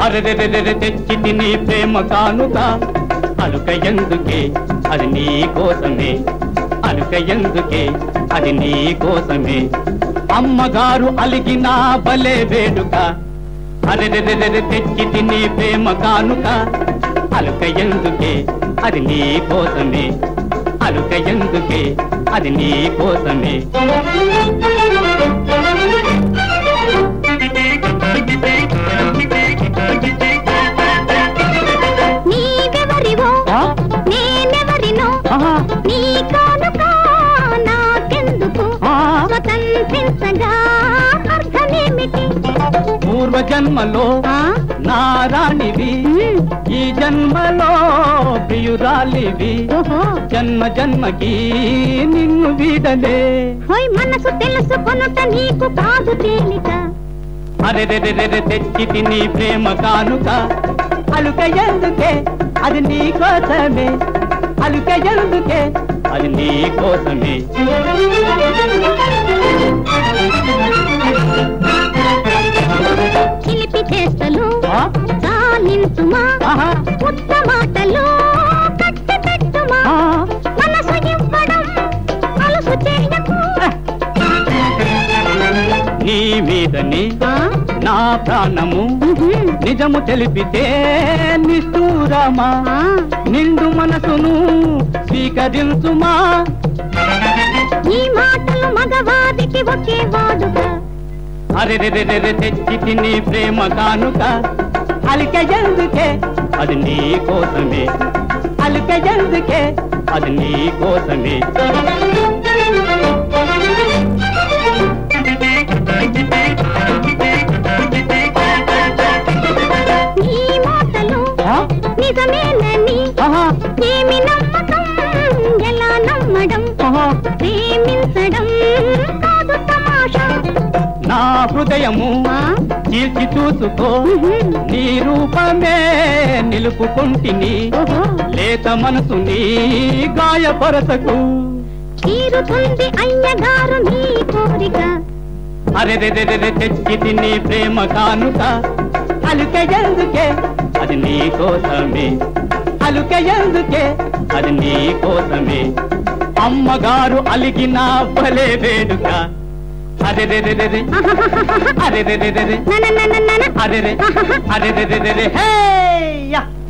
అరెరెరెరె తెచ్చి తిని ప్రేమ కానుక అలుక ఎందుకే అది నీ కోసమే అలుక ఎందుకే అది నీ కోసమే అమ్మగారు అలిగిన బలే వేడుక అరెరెరెరె తెచ్చి తిని ప్రేమ కానుక అలుక ఎందుకే అది నీ కోసమే అలుక ఎందుకే అది నీ కోసమే నీవెవరివో ఆ? నేనెవరినో ఆహా, నీ కానుక నాకెందుకు ఆ. స్వతంత్రించగా అర్థమేమిటి పూర్వ జన్మలో ఆ? నారాణివి ఉమ్, ఈ జన్మలో ప్రియురాలివి ఓహో జన్మ జన్మకి నిన్ను వీడలే హోయ్ మనసు తెలుసుకొనుట నీకు కాదు తేలిక అరెరెరెరె తెచ్చి తిని ప్రేమ కానుక అలుక ఎందుకే అది నీ కోసమే అలుక ఎందుకే అది నీ కోసమే చిలిపి చేష్టలు ఆ? చాలించుమా ఆహా, ఉత్త మాటలు కట్టి పెట్టుమా ఆ, మనసు ఇవ్వడం అలసు చేయకు నీ మీదని ఆ? నా ప్రాణము ఉహుం. నిజము తెలిపితే నిష్ఠూరమా ఆ. నిండు మనసును స్వీకరించుమా ఈ మాటలు మగవాదికి ఒకే వాడుగా అరెరెరెరె తెచ్చి తిని ప్రేమ కానుక అలిక ఎందుకే అది నీ కోసమే అలిక ఎందుకే అది నీ కోసమే ఈ మాటలు ఆ? నిజమేనని ఆహా, ఏమి నమ్మకం ఎలా నమ్మడం ఆహా. ప్రేమించడం కాదు తమాషా నా హృదయము ఆ? చీల్చి చూసుకో ఉహుం. నీ రూపమే నిలుపుకుంటిని ఓహో లేత మనసుని గాయపరచకు తీరుతుంది అయ్యగారు నీ కోరిక అరెరెరెరె తెచ్చి తిని ప్రేమ కానుక అలుక ఎందుకే అది నీ కోసమే అలుక ఎందుకే అది నీ కోసమే అమ్మగారు అలిగిన భలే వేడుక అరెరెరెరె అరెరెరెరె నన నన నన అరెరె అరెరెరెరె హే